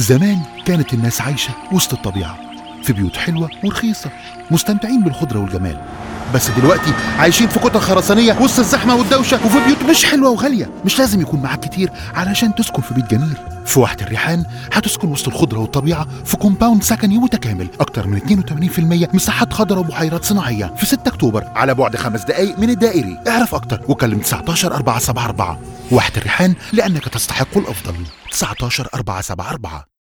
زمان كانت الناس عايشة وسط الطبيعة في بيوت حلوة ورخيصة مستمتعين بالخضرة والجمال بس دلوقتي عايشين في كتل خرسانية وسط الزحمة والدوشة وفي بيوت مش حلوة وغالية مش لازم يكون معاك كتير علشان تسكن في بيت جميل في واحة الريحان هتسكن وسط الخضرة والطبيعة في كومباوند سكني متكامل أكتر من 82% مساحات خضراء وبحيرات صناعية في 6 أكتوبر على بعد خمس دقايق من الدائري اعرف أكتر وكلم 19 474 واحة الريحان لأنك تستحق الأفضل 19 474